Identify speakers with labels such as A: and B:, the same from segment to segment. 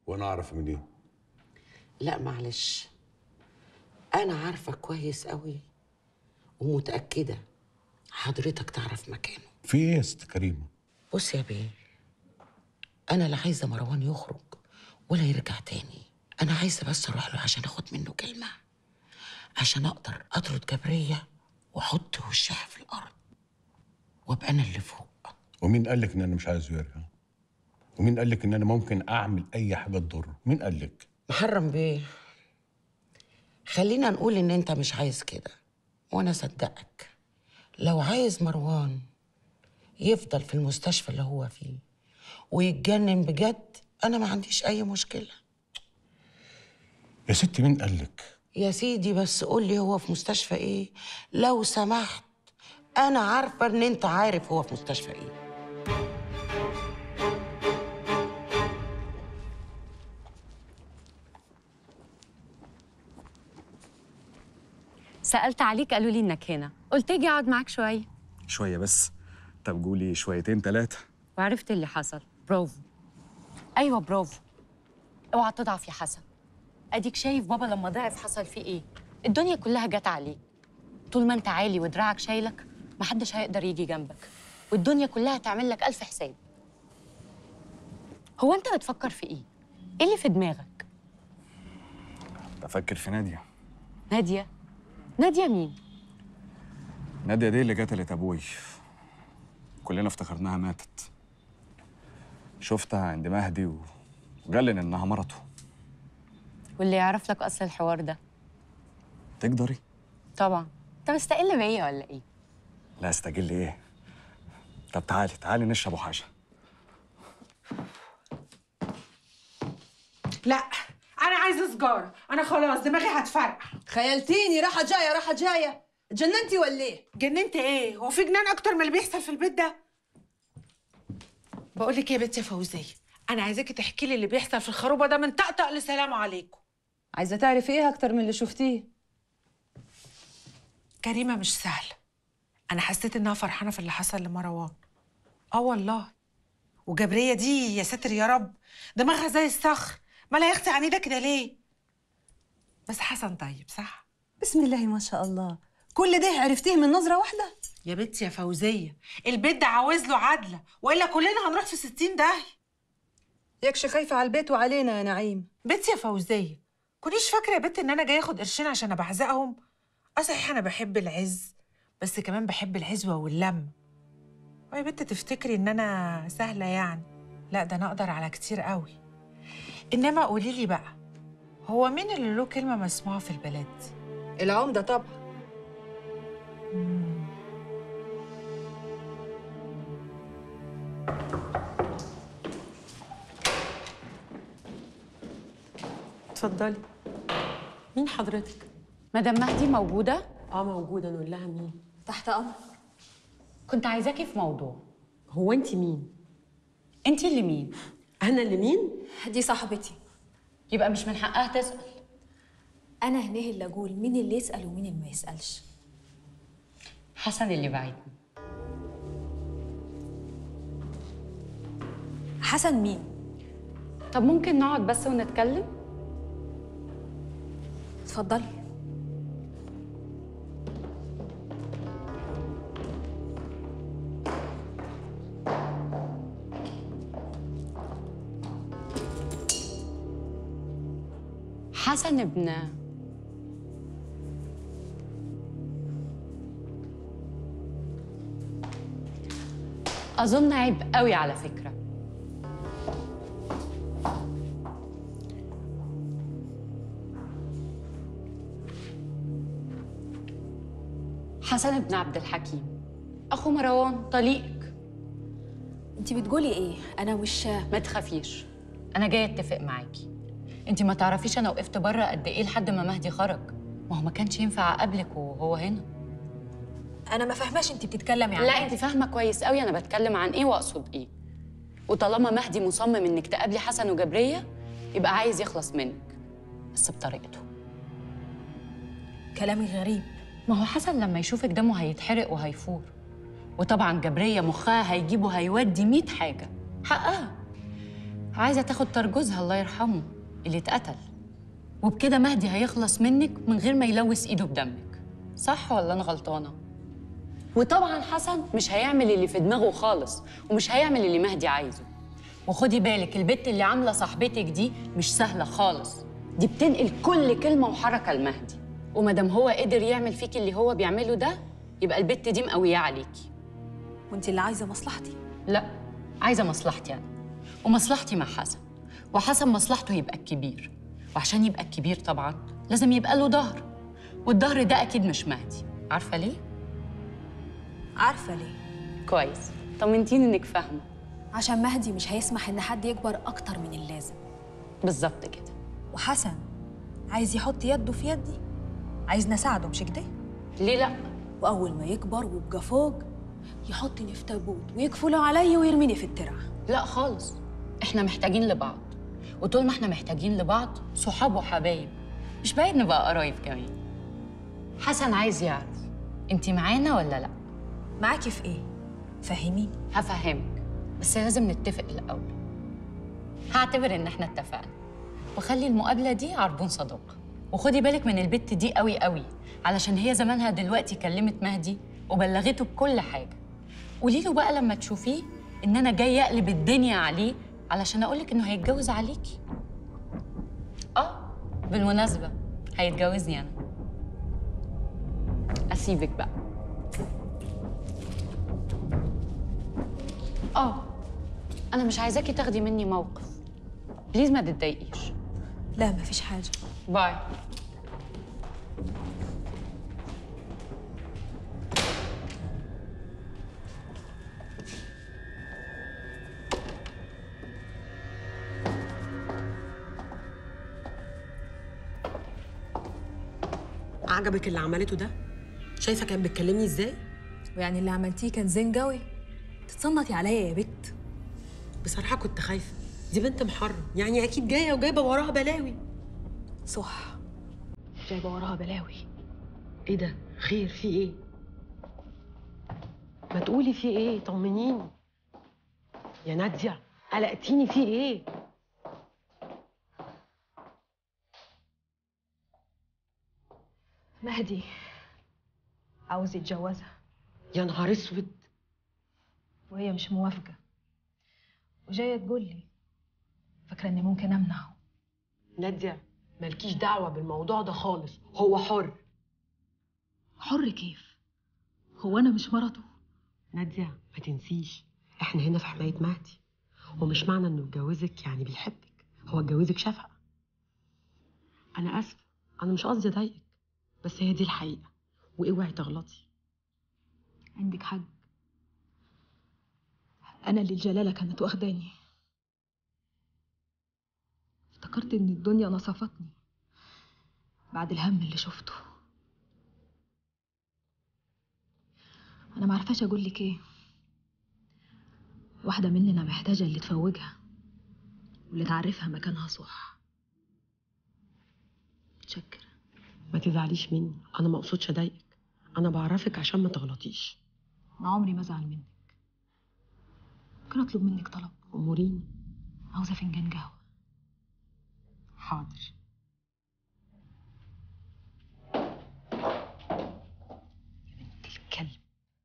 A: وانا اعرف منين
B: لا معلش انا عارفه كويس قوي ومتاكده حضرتك تعرف مكانه
A: في ايه يا ست كريمه
B: بص يا بيه انا لا عايزه مروان يخرج ولا يرجع تاني انا عايزه بس اروح له عشان اخد منه كلمه عشان اقدر اطرد جبريه واحط وشها في الارض وابقى انا اللي فوق
A: ومين قال لك ان انا مش عايزه يرجع ومين قال لك ان انا ممكن اعمل اي حاجه تضره مين قال لك
B: محرم بيه خلينا نقول ان انت مش عايز كده وانا صدقك لو عايز مروان يفضل في المستشفى اللي هو فيه ويتجنن بجد انا ما عنديش اي مشكله
A: يا ست مين قال لك
B: يا سيدي بس قول لي هو في مستشفى ايه لو سمحت انا عارفه ان انت عارف هو في مستشفى ايه
C: سألت عليك قالوا لي إنك هنا قلت أجي أقعد معاك شوية
D: شوية بس طب قولي شويتين تلاتة
C: وعرفت اللي حصل برافو أيوة برافو اوعى تضعف يا حسن أديك شايف بابا لما ضعف حصل فيه إيه الدنيا كلها جت عليك طول ما أنت عالي ودراعك شايلك محدش هيقدر يجي جنبك والدنيا كلها تعمل لك ألف حساب هو أنت بتفكر في إيه؟ إيه اللي في دماغك؟
D: بفكر في نادية
C: نادية نادية مين؟
D: نادية دي اللي قتلت أبوي كلنا افتكرناها ماتت شفتها عند مهدي و- وقال لي إنها مرته
C: واللي يعرف لك أصل الحوار ده
D: تقدري؟
C: طبعا أنت مستقل بيا ولا إيه؟
D: لا استجل إيه؟ طب تعالي تعالي نشربوا حاجة
E: لا انا عايزه سجاره انا خلاص دماغي هتفرقع
F: خيلتيني راحة جاية راحة جاية اتجننتي ولا ايه؟
E: جننت ايه هو في جنان اكتر من اللي بيحصل في البيت ده بقول لك إيه يا بنت يا فوزيه انا عايزاكي تحكي لي اللي بيحصل في الخروبه ده من طقطق لسلام عليكم
F: عايزة تعرفي ايه أكتر من اللي شفتيه؟
E: كريمه مش سهله انا حسيت انها فرحانه في اللي حصل لمروان اه والله وجبريه دي يا ساتر يا رب دماغها زي الصخر مالها يا اختي عنيده كده ليه بس حسن طيب صح
F: بسم الله ما شاء الله كل ده عرفتيه من نظرة واحدة؟
E: يا بنتي يا فوزيه البيت ده عاوز له عدله والا كلنا هنروح في ستين داهيه
F: يكش خايفة على البيت وعلينا يا نعيم
E: بنتي يا فوزيه كونيش فاكره يا بنت ان انا جايه اخد قرشين عشان ابعزقهم اه صحيح انا بحب العز بس كمان بحب العزوه واللم ويا بنت تفتكري ان انا سهله يعني لا ده انا اقدر على كتير قوي انما قولي لي بقى هو مين اللي له كلمه مسموعه في البلد
F: العمدة طبعا
G: اتفضلي مين حضرتك؟
C: مدام مهدي موجودة؟
G: اه موجودة نقول لها مين؟
C: تحت أمر كنت عايزاكي في موضوع
G: هو انت مين؟
C: انت اللي مين؟
G: انا اللي مين؟
H: دي صاحبتي
C: يبقى مش من حقها تسأل
H: انا هنا اللي اقول مين اللي يسال ومين اللي ما يسالش
C: حسن اللي بعيدني
H: حسن مين
C: طب ممكن نقعد بس ونتكلم؟
H: اتفضلي
C: حسن ابن أظن عيب قوي على فكرة حسن ابن عبد الحكيم أخو مروان طليقك
H: انت بتقولي ايه انا مش
C: ما تخافيش أنا جاية أتفق معاكي أنت ما تعرفيش أنا وقفت بره قد إيه لحد ما مهدي خرج ما هو ما كانش ينفع أقابلك وهو هنا
H: انا ما فاهماش انت بتتكلمي عن
C: لا
H: إيه.
C: انت فاهمه كويس قوي انا بتكلم عن ايه واقصد ايه وطالما مهدي مصمم انك تقابلي حسن وجبريه يبقى عايز يخلص منك بس بطريقته
H: كلامي غريب
C: ما هو حسن لما يشوفك دمه هيتحرق وهيفور وطبعا جبريه مخها هيجيبه هيودي 100 حاجه حقها عايزة تاخد ترجوزها الله يرحمه اللي اتقتل وبكده مهدي هيخلص منك من غير ما يلوث ايده بدمك صح ولا انا غلطانة؟ وطبعا حسن مش هيعمل اللي في دماغه خالص ومش هيعمل اللي مهدي عايزه وخدي بالك البت اللي عاملة صاحبتك دي مش سهلة خالص دي بتنقل كل كلمة وحركة لمهدي ومادام هو قدر يعمل فيك اللي هو بيعمله ده يبقى البت دي مقوياه عليكي
H: وانت اللي عايزه مصلحتي
C: لا عايزة مصلحتي أنا ومصلحتي مع حسن وحسن مصلحته يبقى الكبير وعشان يبقى الكبير طبعا لازم يبقى له ظهر والظهر ده أكيد مش مهدي عارفة ليه؟
H: عارفه ليه
C: كويس طمنتيني إنك فاهمة
H: عشان مهدي مش هيسمح ان حد يكبر اكتر من اللازم
C: بالظبط كده
H: وحسن عايز يحط يده في يدي عايزني اساعده مش كده
C: ليه لأ؟
H: واول ما يكبر ويبقى فوق يحطني في تابوت ويكفله عليا ويرميني في الترعه
C: لا خالص احنا محتاجين لبعض وطول ما احنا محتاجين لبعض صحاب وحبايب مش بعيد نبقى قرايب كمان حسن عايز يعرف انت معانا ولا لا
H: معاكي في ايه فهميني
C: هفهمك بس لازم نتفق الاول هعتبر ان احنا اتفقنا وخلي المقابله دي عربون صداقه وخدي بالك من البت دي قوي قوي علشان هي زمانها دلوقتي كلمت مهدي وبلغته بكل حاجه قولي له بقى لما تشوفيه ان انا جايه اقلب الدنيا عليه علشان اقولك انه هيتجوز عليكي اه بالمناسبه هيتجوزني انا اسيبك بقى اه انا مش عايزاكي تاخدي مني موقف بليز ما تتضايقيش
H: لا مفيش حاجه
C: باي
G: عجبك اللي عملته ده شايفه كانت بتكلمني ازاي
H: ويعني اللي عملتيه كان زين قوي تتصنطي عليا يا بت
G: بصراحه كنت خايفه دي بنت محرم يعني اكيد جايه وجايبه وراها بلاوي
H: صح جايبه وراها بلاوي
G: ايه ده خير في ايه ما تقولي في ايه طمنيني يا ناديه قلقتيني في ايه
H: مهدي عاوز يتجوزها
G: يا نهار اسود
H: وهي مش موافقه وجايه تقول لي فاكره اني ممكن امنعه
G: ناديه مالكيش دعوه بالموضوع ده خالص هو حر
H: حر كيف هو انا مش مرته
G: ناديه ما تنسيش احنا هنا في حمايه مهدي ومش معنى انه اتجوزك يعني بيحبك هو اتجوزك شفقه انا اسفه انا مش قصدي اضايقك بس هي دي الحقيقه واوعي تغلطي
H: عندك حق انا اللي الجلاله كانت واخداني افتكرت ان الدنيا نصفتني بعد الهم اللي شفته انا ما عارفاش اقول لك ايه واحده مننا محتاجه اللي تفوجها واللي تعرفها مكانها صح متشكره
G: ما تزعليش مني انا ما اقصدش اضايقك انا بعرفك عشان ما تغلطيش
H: انا عمري ما ازعل منك ممكن اطلب منك طلب
G: اموريني
H: عاوزه فنجان قهوه
G: حاضر
H: الكلب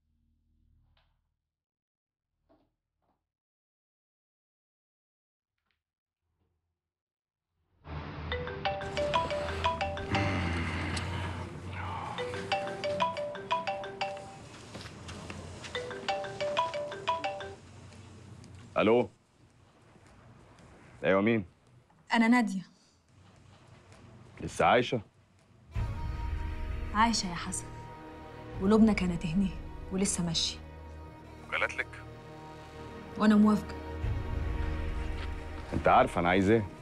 D: الو ايوه مين
H: انا ناديه
D: لسه عايشه
H: عايشه يا حسن ولبنى كانت هنا ولسه ماشيه
D: قالت لك
H: وانا موافقه
D: انت عارف انا عايز ايه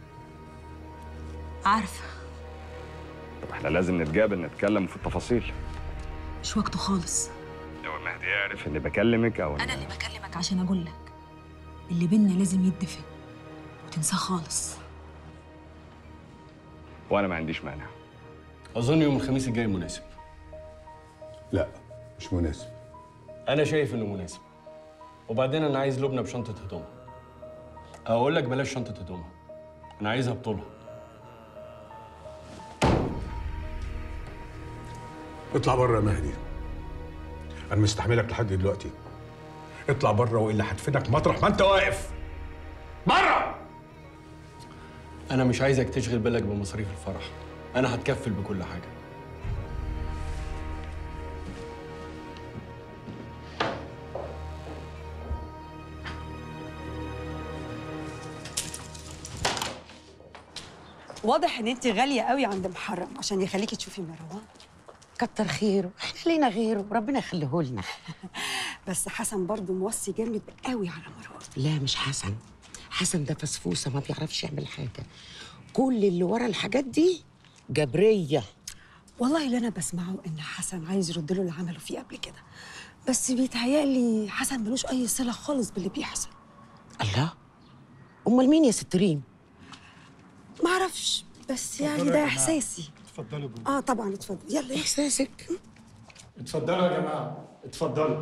H: عارفه
D: طب احنا لازم نتقابل نتكلم في التفاصيل
H: مش وقته خالص
D: لو مهدي يعرف اني بكلمك او
H: انا اللي بكلمك عشان اقول لك اللي بينا لازم يدفن وتنساه خالص
D: وانا ما عنديش مانع
I: أظن يوم الخميس الجاي مناسب
A: لا مش مناسب
I: أنا شايف إنه مناسب وبعدين أنا عايز لبنى بشنطة هدوم اقول لك بلاش شنطه هدومها انا عايزها بطولها
A: اطلع بره يا مهدي انا مستحملك لحد دلوقتي اطلع بره والا هدفنك مطرح ما انت واقف بره
I: انا مش عايزك تشغل بالك بمصاريف الفرح انا هتكفل بكل حاجه
F: واضح ان انت غاليه قوي عند محرم عشان يخليكي تشوفي مروان
B: كتر خيره احنا لينا غيره ربنا يخليه لنا
F: بس حسن برضه موصي جامد قوي على مروان
B: لا مش حسن حسن ده فسفوسه ما بيعرفش يعمل حاجه كل اللي ورا الحاجات دي جبريه
F: والله اللي انا بسمعه ان حسن عايز يرد له اللي عمله فيه قبل كده بس بيتهيألي حسن ملوش اي صله خالص باللي بيحصل
B: الله امال مين يا ست ريم
F: معرفش بس يعني ده احساسي
J: اتفضلوا جوه
F: اه طبعا اتفضل يلا
B: احساسك
J: اتفضلوا يا جماعه اتفضلوا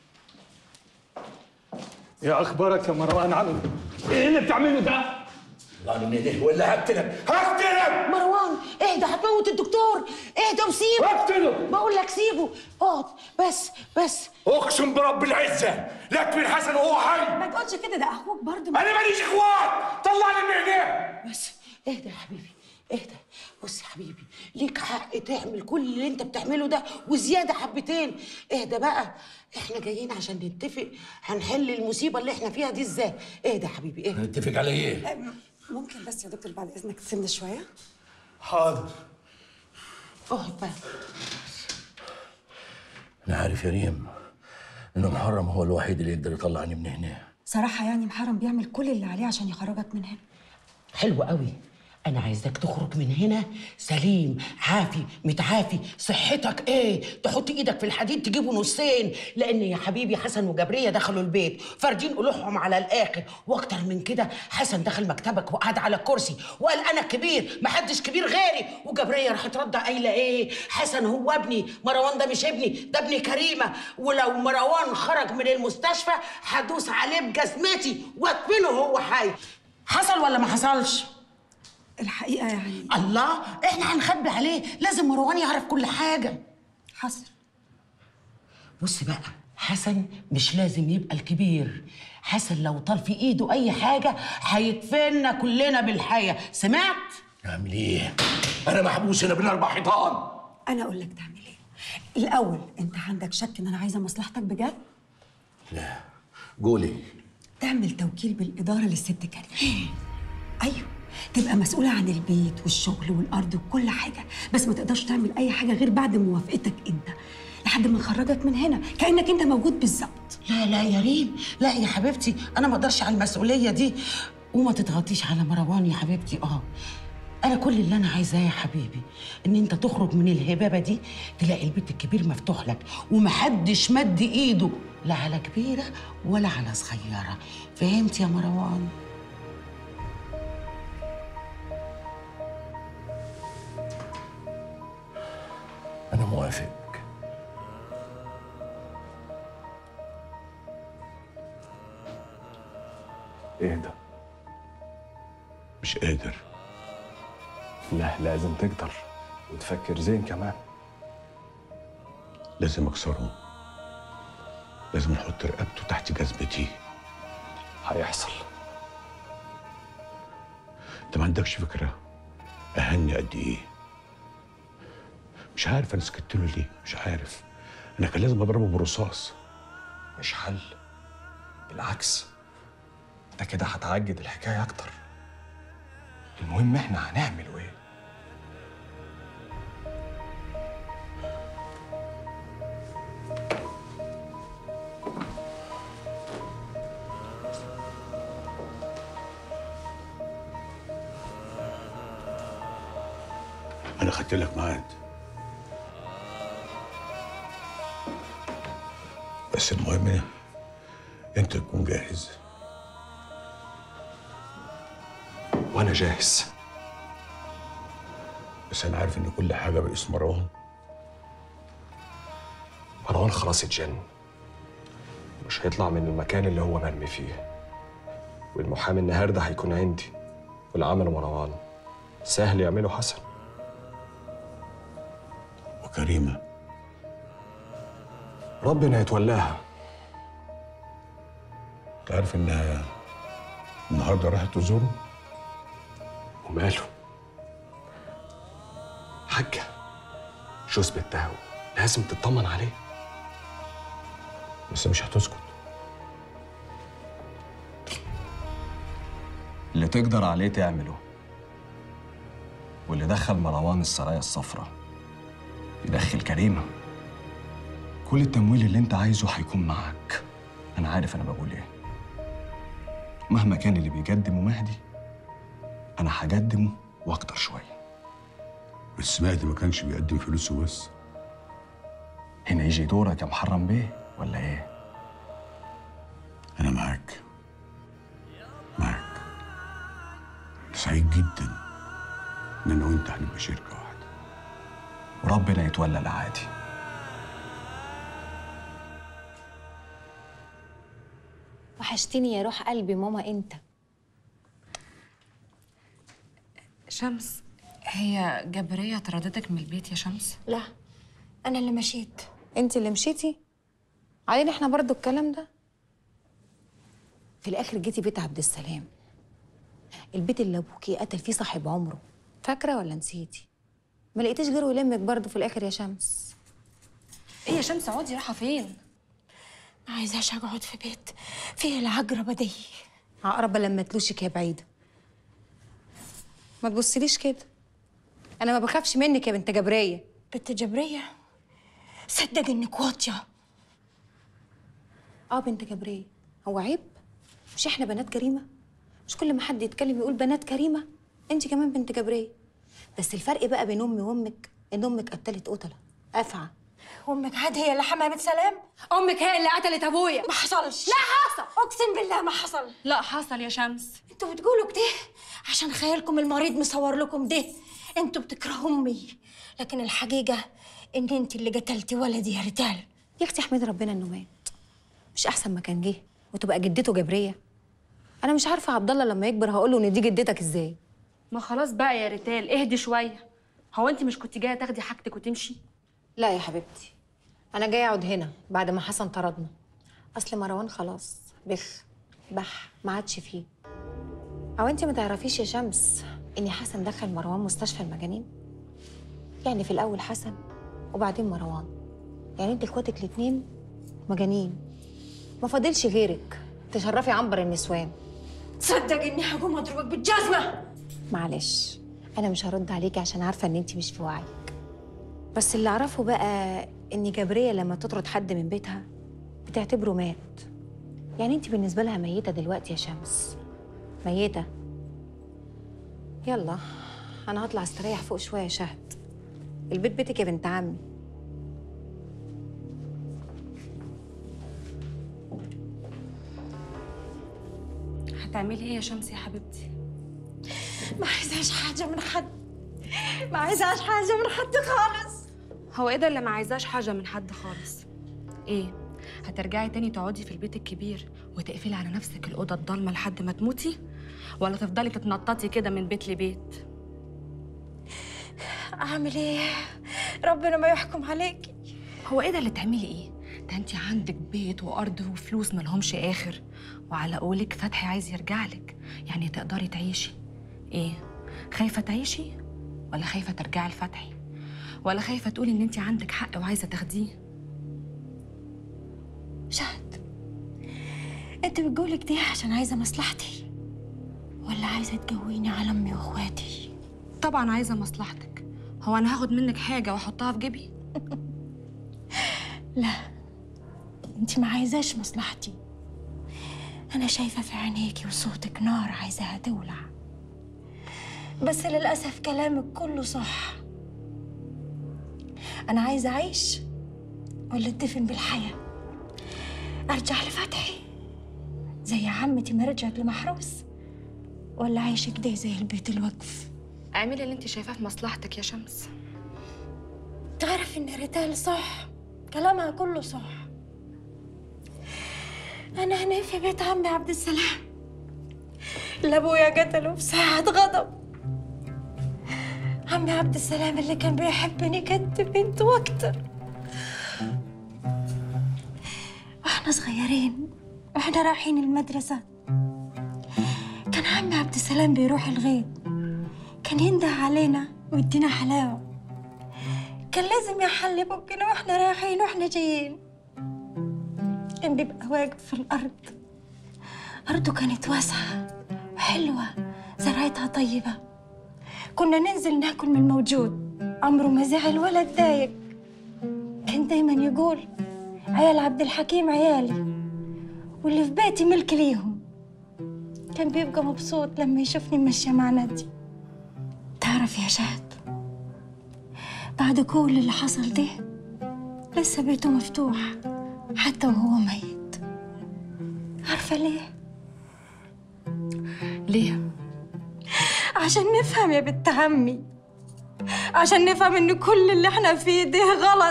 J: يا اخبارك يا مروان عم ايه اللي بتعمله ده؟
A: الله من ايديه ولا هقتلك هقتلك
B: مروان اهدى هتموت الدكتور اهدى وسيبه
J: اقتله
B: بقول لك سيبه اقعد بس بس
A: اقسم برب العزه لا تكفي حسن وهو حي
F: ما تقولش كده ده اخوك برضه
A: انا ماليش اخوات طلعني من ايديه
B: بس اهدى يا حبيبي اهدى بص يا حبيبي ليك حق تعمل كل اللي انت بتعمله ده وزياده حبتين اهدى بقى احنا جايين عشان نتفق هنحل المصيبه اللي احنا فيها دي ازاي اهدى يا حبيبي اهدى
A: نتفق على ايه
F: ممكن بس يا دكتور بعد اذنك تسيبنا شويه
J: حاضر
B: اقعد بقى
K: أنا عارف يا ريم إنه محرم هو الوحيد اللي يقدر يطلعني من هنا
F: صراحه يعني محرم بيعمل كل اللي عليه عشان يخرجك من هنا
B: حلو قوي انا عايزاك تخرج من هنا سليم عافي متعافي صحتك ايه تحط ايدك في الحديد تجيبه نصين لان يا حبيبي حسن وجبريه دخلوا البيت فاردين قلوعهم على الاخر واكتر من كده حسن دخل مكتبك وقعد على الكرسي وقال انا الكبير محدش كبير غيري وجبريه راحت رده قايله ايه حسن هو ابني مروان ده مش ابني ده ابن كريمه ولو مروان خرج من المستشفى هدوس عليه بجزمتي وادفنه هو حي حصل ولا ما حصلش
F: الحقيقه يعني
B: الله احنا هنخبي عليه لازم مروان يعرف كل حاجه
F: حصل
B: بص بقى حسن مش لازم يبقى الكبير حسن لو طال في ايده اي حاجه هيدفننا كلنا بالحياه سمعت
K: أعمل إيه؟ أنا محبوس هنا بين أربع حيطان
F: انا اقول لك تعمل ايه الاول انت عندك شك ان انا عايزه مصلحتك بجد
K: لا قولي
F: تعمل توكيل بالاداره للست كريم ايوه تبقى مسؤوله عن البيت والشغل والارض وكل حاجه بس ما تقدرش تعمل اي حاجه غير بعد موافقتك انت لحد ما نخرجك من هنا كانك انت موجود بالظبط
B: لا لا يا ريم لا يا حبيبتي انا ما اقدرش على المسؤوليه دي وما تضغطيش على مروان يا حبيبتي اه انا كل اللي انا عايزاه يا حبيبي ان انت تخرج من الهبابه دي تلاقي البيت الكبير مفتوح لك ومحدش مد ايده لا على كبيره ولا على صغيره فهمت يا مروان
K: أنا موافق
D: اهدى
A: مش قادر
D: لا لازم تقدر وتفكر زين كمان
A: لازم اكسره لازم نحط رقبته تحت جزمتي
D: هيحصل
A: انت ما عندكش فكره اهني قد ايه مش عارف انا سكت له ليه مش عارف انا كان لازم اضربه برصاص
D: مش حل بالعكس ده كده هتعجد الحكاية أكتر المهم إحنا هنعمله إيه؟
A: انا خدت لك ميعاد بس المهم انت تكون جاهز
D: وأنا جاهز
A: بس انا عارف ان كل حاجه باسم مروان
D: مروان خلاص اتجن مش هيطلع من المكان اللي هو مرمي فيه
I: والمحامي النهارده هيكون عندي واللي عمله مروان سهل يعمله حسن
A: وكريمة
I: ربنا يتولاها
A: انت عارف انها النهارده راحت تزوره
I: وماله حاجة جوز بتاعه لازم تطمن عليه
A: بس مش هتسكت
D: اللي تقدر عليه تعمله واللي دخل مروان السرايا الصفراء يدخل كريمة كل التمويل اللي انت عايزه هيكون معاك انا عارف انا بقول ايه مهما كان اللي بيقدمه مهدي انا هقدمه واكتر شويه
A: بس مهدي ما كانش بيقدم فلوسه بس
D: هنا يجي دورك يا محرم بيه ولا ايه
A: انا معاك معاك سعيد جدا ان انا وانت هنبقى شركه واحده
D: وربنا يتولى العادي
L: وحشتني يا روح قلبي ماما انت
M: شمس هي جبرية طردتك من البيت يا شمس؟
L: لا انا اللي مشيت انت اللي مشيتي علينا احنا برضو الكلام ده في الاخر جيتي بيت عبد السلام البيت اللي ابوكي قتل فيه صاحب عمره فاكره ولا نسيتي ما لقيتيش غيره يلمك برضو في الاخر يا شمس
M: ايه يا شمس اقعدي رايحة فين؟
L: ما عايزاش اقعد في بيت فيه العقربه دي عقربه لما تلوشك يا بعيده ما تبصليش كده انا ما بخافش منك يا بنت جبريه
N: بنت جبرية صدق انك واطية
L: اه بنت جبريه هو عيب مش احنا بنات كريمه مش كل ما حد يتكلم يقول بنات كريمه انت كمان بنت جبريه بس الفرق بقى بين امي وامك ان امك قتلت قتله افعى
N: وامك عاد هي اللي حمامة سلام
L: امك هي اللي قتلت ابويا
N: ما حصلش
L: لا حصل
N: اقسم بالله ما حصل
M: لا حصل يا شمس
N: انتوا بتقولوا كده عشان خيالكم المريض مصور لكم ده انتوا بتكرهوا امي لكن الحقيقة ان انت اللي قتلتي ولدي يا رجال
L: يا اختي احمدي ربنا انه مات مش احسن ما كان جه وتبقى جدته جبريه انا مش عارفه عبد الله لما يكبر هقول له ان دي جدتك ازاي
M: ما خلاص بقى يا ريتال اهدي شوية هو انت مش كنت جاية تاخدي حاجتك وتمشي؟
L: لا يا حبيبتي انا جايه اقعد هنا بعد ما حسن طردنا اصل مروان خلاص بخ بح ما عادش فيه او انت ما تعرفيش يا شمس ان حسن دخل مروان مستشفى المجانين يعني في الاول حسن وبعدين مروان يعني انت اخواتك الاتنين مجانين ما فاضلش غيرك تشرفي عنبر النسوان
N: تصدق اني هقوم اضربك بالجزمة
L: معلش انا مش هرد عليكي عشان عارفه ان انت مش في وعيك بس اللي اعرفه بقى ان جبريه لما تطرد حد من بيتها بتعتبره مات يعني انت بالنسبه لها ميته دلوقتي يا شمس ميته يلا انا هطلع استريح فوق شويه يا شهد البيت بيتك يا بنت عمي
M: هتعملي ايه يا شمس يا حبيبتي؟
N: ما عايزاش حاجة من حد ما عايزاش حاجة من حد خالص
M: هو ايه ده اللي ما عايزاش حاجة من حد خالص؟ ايه؟ هترجعي تاني تقعدي في البيت الكبير وتقفلي على نفسك الأوضة الضلمة لحد ما تموتي؟ ولا تفضلي تتنططي كده من بيت لبيت؟
N: اعمل ايه ربنا ما يحكم عليكي
M: هو ايه ده اللي تعملي ايه؟ ده انت عندك بيت وارض وفلوس ملهمش اخر وعلى قولك فتحي عايز يرجع لك يعني تقدري تعيشي ايه؟ خايفة تعيشي؟ ولا خايفة ترجعي لفتحي؟ ولا خايفة تقولي ان انت عندك حق وعايزة تاخديه؟
N: شهد انت بتقولي كده عشان عايزة مصلحتي ولا عايزة تقويني على امي واخواتي
M: طبعا عايزة مصلحتك هو انا هاخد منك حاجة واحطها في جيبي؟
N: لا انت ما عايزاش مصلحتي انا شايفة في عينيكي وصوتك نار عايزاها تولع بس للأسف كلامك كله صح أنا عايزة أعيش ولا أدفن بالحياة أرجع لفتحي زي عمتي ما رجعت لمحروس ولا أعيش كده زي البيت الوقف
M: اعملي اللي انت شايفاه في مصلحتك يا شمس
N: تعرف إن ريتال صح كلامها كله صح أنا هنا في بيت عمي عبد السلام اللي ابويا قتله في ساعة غضب عمي عبد السلام اللي كان بيحبني قد بنت واكتر واحنا صغيرين واحنا رايحين المدرسة كان عمي عبد السلام بيروح الغيط كان ينده علينا ويدينا حلاوة كان لازم يحلي بقنا واحنا رايحين واحنا جايين كان بيبقى واقف في الأرض أرضه كانت واسعة وحلوة زراعتها طيبة كنا ننزل ناكل من الموجود عمره ما زعل ولا اتضايق كان دايما يقول عيال عبد الحكيم عيالي واللي في بيتي ملك ليهم كان بيبقى مبسوط لما يشوفني ماشية مع نادي تعرف يا شهد بعد كل اللي حصل ده لسه بيته مفتوح حتى وهو ميت عارفة ليه؟
M: ليه؟
N: عشان نفهم يا بنت عمي عشان نفهم ان كل اللي احنا فيه ده غلط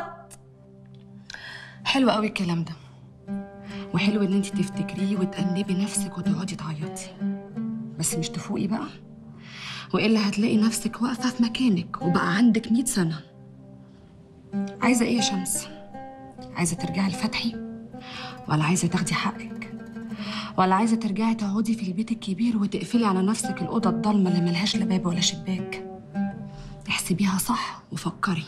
M: حلو قوي الكلام ده وحلو ان انت تفتكريه وتأنبي نفسك وتقعدي تعيطي بس مش تفوقي بقى والا هتلاقي نفسك واقفه في مكانك وبقى عندك 100 سنه عايزه ايه يا شمس عايزه ترجعي لفتحي ولا عايزه تاخدي حقك ولا عايزه ترجعي تقعدي في البيت الكبير وتقفلي على نفسك الاوضه الضلمه اللي ملهاش لا باب ولا شباك احسبيها صح وفكري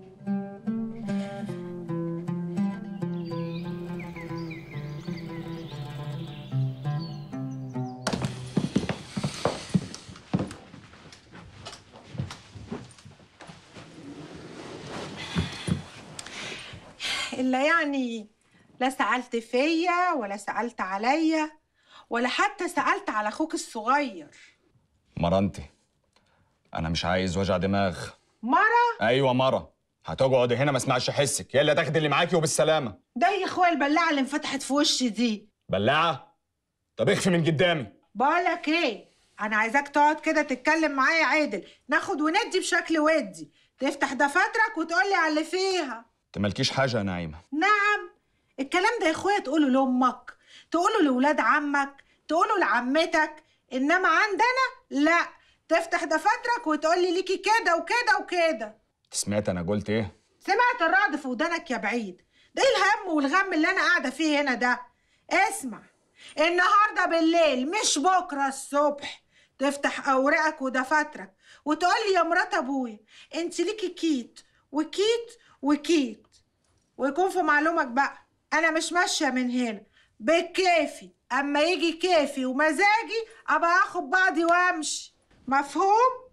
E: إلا يعني لا سألت فيا ولا سألت عليا ولا حتى سألت على أخوك الصغير
D: مرنتي انا مش عايز وجع دماغ
E: مرة
D: ايوه مره هتقعد هنا ما اسمعش حسك يلا تاخدي اللي معاكي وبالسلامه
E: ده يا اخويا البلاعة اللي انفتحت في وشي دي
D: بلاعه طب اخفي من قدامي
E: بقولك ايه انا عايزاك تقعد كده تتكلم معايا عادل ناخد وندي بشكل ودي تفتح دفاترك وتقولي على اللي فيها
D: انت مالكيش حاجه يا نعيمه
E: نعم الكلام ده يا اخويا تقوله لامك تقوله لولاد عمك تقوله لعمتك انما عندنا لا تفتح دفاترك وتقولي ليكي كده وكده وكده
D: انت سمعت انا قلت ايه
E: سمعت الرعد في ودانك يا بعيد ده ايه الهم والغم اللي انا قاعده فيه هنا ده اسمع النهارده بالليل مش بكره الصبح تفتح اوراقك ودفاترك وتقولي يا مرات ابويا انت ليكي كيت وكيت وكيت ويكون في معلومك بقى انا مش ماشيه من هنا بكيفي اما يجي كيفي ومزاجي ابقى اخد بعضي وامشي مفهوم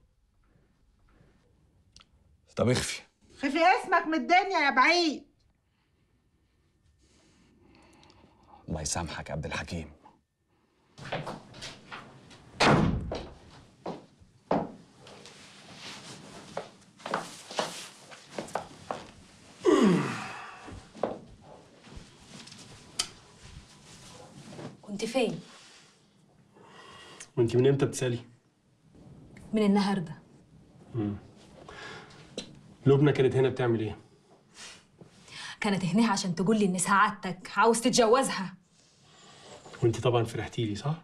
D: طب اخفي
E: خفي اسمك من الدنيا يا بعيد
D: الله يسامحك يا عبد الحكيم
M: كنت فين؟
I: وانت من امتى بتسالي؟
M: من النهارده
I: مم. لبنى كانت هنا بتعمل ايه؟
M: كانت هنا عشان تقول لي ان سعادتك عاوز تتجوزها
I: وانت طبعا فرحتي لي صح؟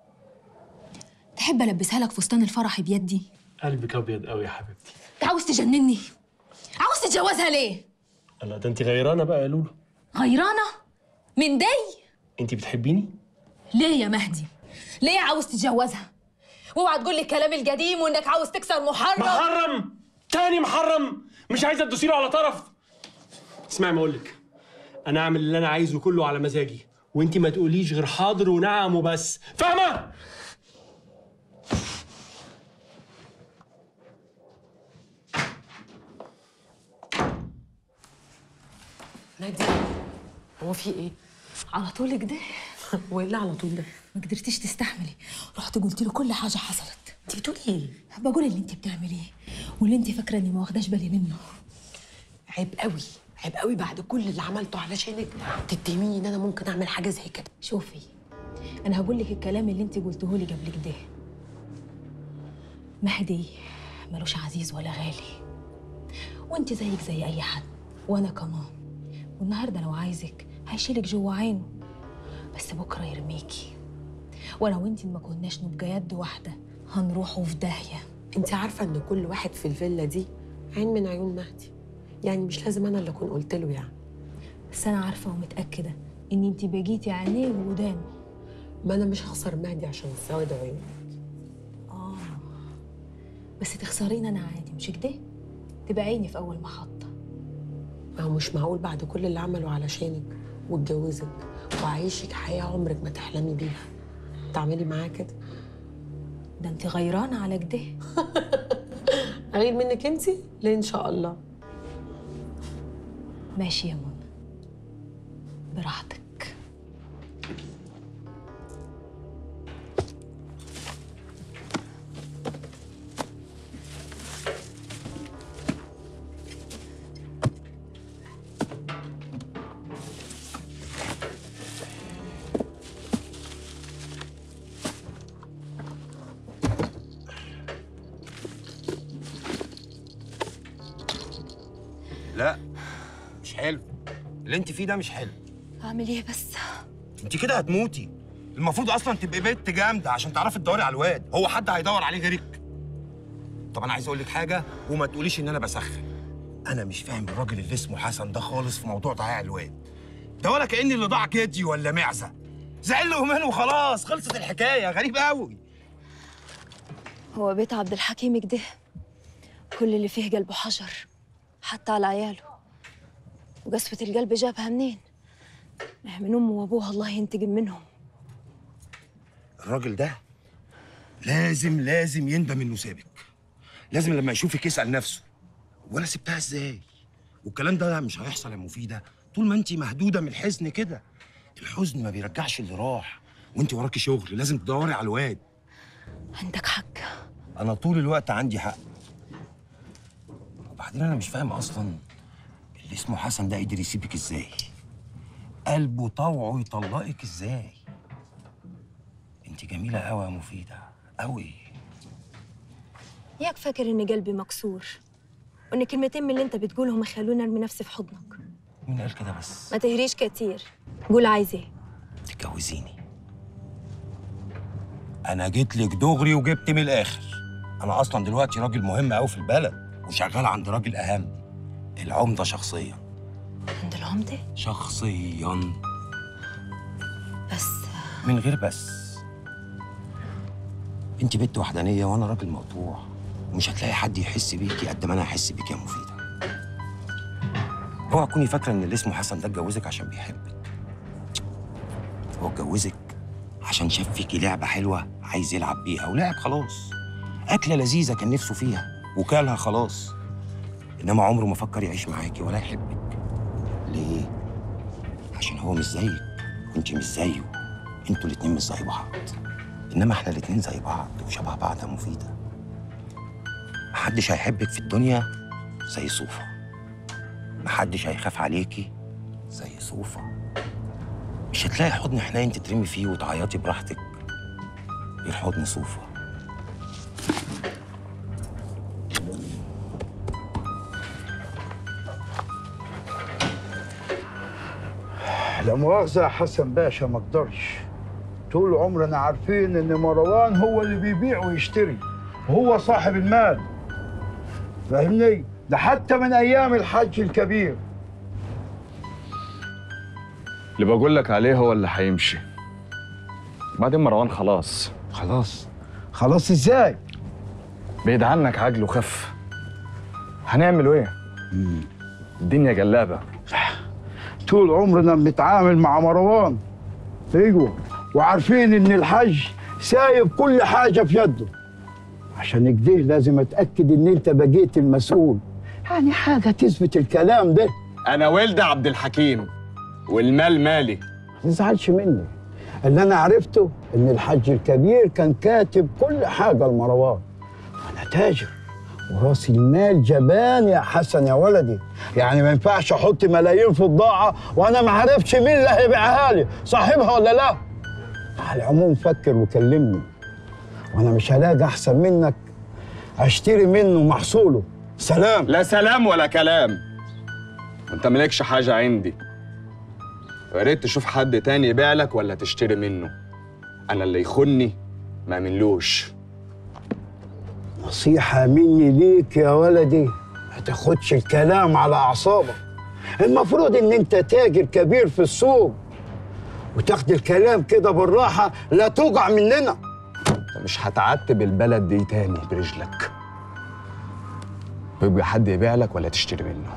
M: تحب البسها لك فستان الفرح بيدي
I: قلبك ابيض قوي يا حبيبتي
M: انت عاوز تجنني عاوز تتجوزها ليه
I: الله ده انت غيرانه بقى يا لولو
M: غيرانه من دي
I: انت بتحبيني؟
M: ليه يا مهدي ليه عاوز تتجوزها واوعى تقول لي الكلام القديم وانك عاوز تكسر محرم
I: محرم تاني محرم مش عايزه تدوسيله على طرف اسمعي ما اقولك انا اعمل اللي انا عايزه كله على مزاجي وانت ما تقوليش غير حاضر ونعم وبس فاهمه
B: نادي هو في ايه؟
M: على طول كده
B: وايه اللي على طول ده؟
M: ما قدرتيش تستحملي رحت قلت له كل حاجه حصلت
B: انت بتقولي ايه؟
M: بقول اللي انت بتعمليه واللي انت فاكره اني ما واخداش بالي منه
B: عيب قوي عيب قوي بعد كل اللي عملته علشانك تتهميني ان انا ممكن اعمل حاجه زي كده
M: شوفي انا هقول لك الكلام اللي انت قلته لي قبل كده مهدي ملوش عزيز ولا غالي وانت زيك زي اي حد وانا كمان والنهارده لو عايزك هيشيلك جوا عينه بس بكره يرميكي
H: ولو انت ما كناش نبقى يد واحده هنروحوا في داهيه
G: انت عارفه ان كل واحد في الفيلا دي عين من عيون مهدي يعني مش لازم انا اللي اكون قلت له يعني
H: بس انا عارفه ومتاكده ان انت بقيتي عينيه وودانه
G: ما انا مش هخسر مهدي عشان سواد عيون
H: اه بس تخسريني انا عادي مش كده تبقى عيني في اول محطه
G: ما هو مش معقول بعد كل اللي عمله علشانك واتجوزك وعيشك حياه عمرك ما تحلمي بيها تعملي معاه كده
H: ده انت غيرانه على كده
G: اغير منك انت ليه ان شاء الله
H: ماشي يا منى براحتك
O: لا مش حلو اللي انت فيه ده مش حلو
N: اعمل ايه بس
O: انت كده هتموتي المفروض اصلا تبقي بنت جامده عشان تعرفي تدوري على الواد هو حد هيدور عليه غيرك طب انا عايز اقول لك حاجه وما تقوليش ان انا بسخن انا مش فاهم الراجل اللي اسمه حسن ده خالص في موضوع ضياع الواد ده ولا كاني اللي ضاع كدي ولا معزه زعل منه وخلاص خلصت الحكايه غريب قوي
N: هو بيت عبد الحكيم كده كل اللي فيه قلبه حجر حتى على عياله وقسوة القلب جابها منين؟ من أمه وأبوها الله ينتقم منهم
O: الراجل ده لازم لازم يندم انه سابك لازم لما يشوفك يسال نفسه وانا سبتها ازاي والكلام ده مش هيحصل يا مفيده طول ما انت مهدوده من الحزن كده الحزن ما بيرجعش اللي راح وانت وراكي شغل لازم تدوري على الواد
N: عندك حق
O: انا طول الوقت عندي حق وبعدين انا مش فاهم اصلا اللي اسمه حسن ده قدر يسيبك ازاي قلبه طوعه يطلقك ازاي انت جميله قوي يا مفيده قوي
N: ياك فاكر إن قلبي مكسور وإن كلمتين من اللي أنت بتقولهم يخلوني أرمي نفسي في حضنك
O: مين قال كده بس
N: ما تهريش كتير قول عايز إيه
O: تتجوزيني انا جيت لك دغري وجبت من الاخر انا اصلا دلوقتي راجل مهم قوي في البلد وشغال عند راجل اهم العمده شخصيا
N: عند العمدة
O: شخصيا
N: بس
O: من غير بس انت بنت وحدانيه وانا راجل مقطوع ومش هتلاقي حد يحس بيكي قد ما انا هحس بيكي يا مفيده اوعى تكوني فاكره ان اللي اسمه حسن ده اتجوزك عشان بيحبك هو اتجوزك عشان شاف فيكي لعبه حلوه عايز يلعب بيها ولعب خلاص اكله لذيذه كان نفسه فيها وكلها خلاص انما عمره ما فكر يعيش معاكي ولا يحبك ليه عشان هو مش زيك وانت مش زيه انتوا الاتنين مش زي بعض انما احنا الاتنين زي بعض وشبه بعض يا مفيده محدش هيحبك في الدنيا زي صوفة محدش هيخاف عليكي زي صوفة مش هتلاقي حضن حنين تترمي فيه وتعيطي براحتك غير حضن صوفة
P: لا مؤاخذة يا حسن باشا ما اقدرش طول عمرنا عارفين ان مروان هو اللي بيبيع ويشتري وهو صاحب المال فاهمني ده حتى من ايام الحج الكبير
D: اللي بقول لك عليه هو اللي هيمشي بعدين مروان خلاص
P: خلاص خلاص ازاي
D: بعيد عنك عجل وخف هنعمل ايه الدنيا جلابه
P: طول عمرنا بنتعامل مع مروان ايوه وعارفين ان الحج سايب كل حاجه في يده عشان كده لازم اتاكد ان انت بقيت المسؤول يعني حاجه تثبت الكلام ده
D: انا ولد عبد الحكيم والمال مالي
P: ما تزعلش مني اللي انا عرفته ان الحج الكبير كان كاتب كل حاجه لمروان انا تاجر وراس المال جبان يا حسن يا ولدي يعني ما ينفعش احط ملايين في بضاعه وانا ما عرفتش مين اللي هيبيعها لي صاحبها ولا لا على العموم فكر وكلمني وانا مش هلاقي احسن منك اشتري منه محصوله سلام
D: لا سلام ولا كلام انت مالكش حاجه عندي يا ريت تشوف حد تاني يبيع لك ولا تشتري منه انا اللي يخني ما منلوش
P: نصيحة مني ليك يا ولدي ما تاخدش الكلام على أعصابك المفروض إن أنت تاجر كبير في السوق وتاخد الكلام كده بالراحة لا توجع مننا
D: انت مش هتعتب البلد دي تاني برجلك ويبقى حد يبيع لك ولا تشتري منه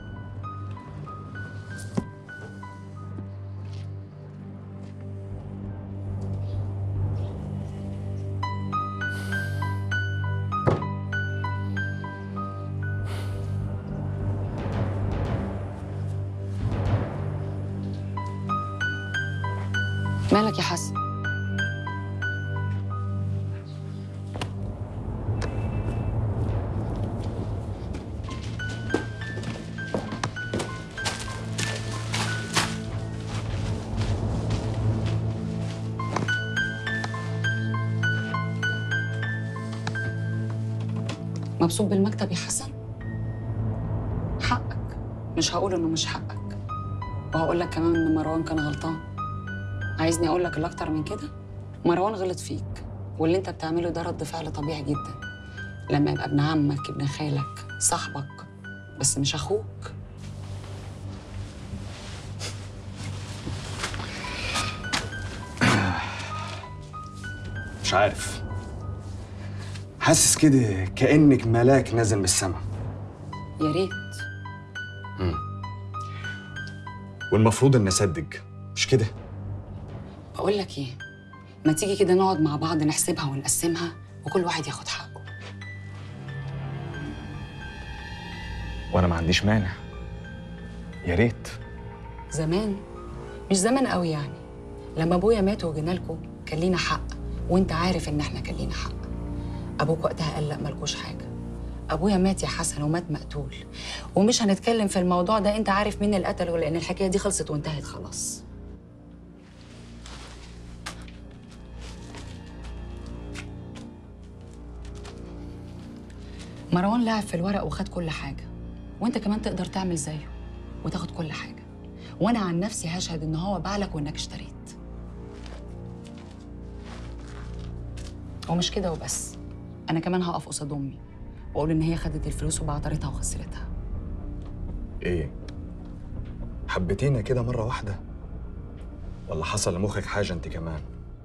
C: مالك يا حسن مبسوط بالمكتب يا حسن حقك مش هقول انه مش حقك وهقول لك كمان ان مروان كان غلطان عايزني اقول لك الاكتر من كده مروان غلط فيك واللي انت بتعمله ده رد فعل طبيعي جدا لما يبقى ابن عمك ابن خالك صاحبك بس مش اخوك
D: مش عارف حاسس كده كأنك ملاك نازل من السما
C: يا ريت
D: والمفروض اني اصدق مش كده
C: بقول لك ايه ما تيجي كده نقعد مع بعض نحسبها ونقسمها وكل واحد ياخد حقه
D: وانا ما عنديش مانع يا ريت
C: زمان مش زمان قوي يعني لما ابويا مات وجينا لكم كان لينا حق وانت عارف ان احنا كان لينا حق ابوك وقتها قال لا مالكوش حاجه ابويا مات يا حسن ومات مقتول ومش هنتكلم في الموضوع ده انت عارف مين اللي قتله لان الحكايه دي خلصت وانتهت خلاص مروان لعب في الورق وخد كل حاجه وانت كمان تقدر تعمل زيه وتاخد كل حاجه وانا عن نفسي هشهد ان هو باعلك وانك اشتريت ومش كده وبس انا كمان هقف قصاد امي واقول ان هي خدت الفلوس وبعترتها وخسرتها
D: ايه حبيتينا كده مرة واحدة ولا حصل لمخك حاجة انت كمان